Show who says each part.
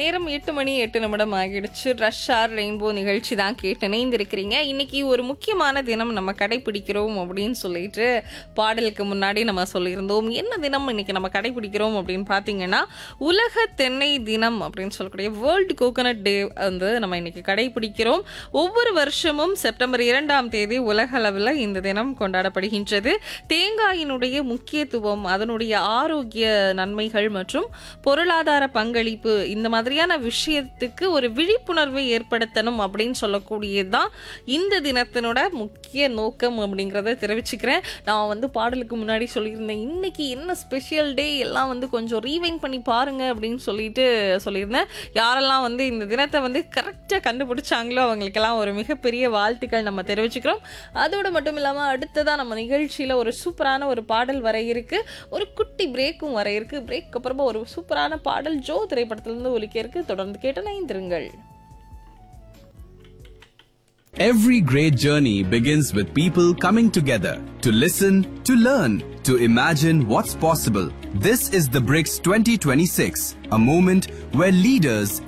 Speaker 1: நேரம் எட்டு மணி எட்டு நிமிடம் ஆகிடுச்சு ரஷ்ஷார் ரெயின்போ நிகழ்ச்சி தான் கேட்டு இணைந்திருக்கிறீங்க இன்னைக்கு ஒரு முக்கியமான தினம் நம்ம கடைபிடிக்கிறோம் அப்படின்னு சொல்லிட்டு பாடலுக்கு முன்னாடி நம்ம சொல்லியிருந்தோம் என்ன தினம் இன்னைக்கு நம்ம கடைபிடிக்கிறோம் அப்படின்னு பார்த்தீங்கன்னா உலக தென்னை தினம் அப்படின்னு சொல்லக்கூடிய வேர்ல்டு கோகனட் டே வந்து நம்ம இன்னைக்கு கடைபிடிக்கிறோம் ஒவ்வொரு வருஷமும் செப்டம்பர் இரண்டாம் தேதி உலக அளவில் இந்த தினம் கொண்டாடப்படுகின்றது தேங்காயினுடைய முக்கியத்துவம் அதனுடைய ஆரோக்கிய நன்மைகள் மற்றும் பொருளாதார பங்களிப்பு இந்த மாதிரியான விஷயத்துக்கு ஒரு விழிப்புணர்வை ஏற்படுத்தணும் அப்படின்னு சொல்லக்கூடியதுதான் இந்த தினத்தினோட முக்கிய நோக்கம் அப்படிங்கிறத தெரிவிச்சுக்கிறேன் நான் வந்து பாடலுக்கு முன்னாடி சொல்லியிருந்தேன் இன்னைக்கு என்ன ஸ்பெஷல் டே எல்லாம் வந்து கொஞ்சம் ரீவைன் பண்ணி பாருங்க அப்படின்னு சொல்லிட்டு சொல்லியிருந்தேன் யாரெல்லாம் வந்து இந்த தினத்தை வந்து கரெக்டாக கண்டுபிடிச்சாங்களோ அவங்களுக்கெல்லாம் ஒரு மிகப்பெரிய வாழ்த்துக்கள் நம்ம தெரிவிச்சுக்கிறோம் அதோடு மட்டும் இல்லாமல் அடுத்ததாக நம்ம நிகழ்ச்சியில் ஒரு சூப்பரான ஒரு பாடல் வர இருக்கு ஒரு குட்டி பிரேக்கும் வர இருக்கு பிரேக் அப்புறமா ஒரு சூப்பரான பாடல் ஜோ திரைப்படத்திலிருந்து ஒலிக்க இருக்கு தொடர்ந்து கேட்டு நைந்திருங்கள்
Speaker 2: Every great journey begins with people coming together to listen, to learn, to imagine what's possible. This is the BRICS 2026, a moment where leaders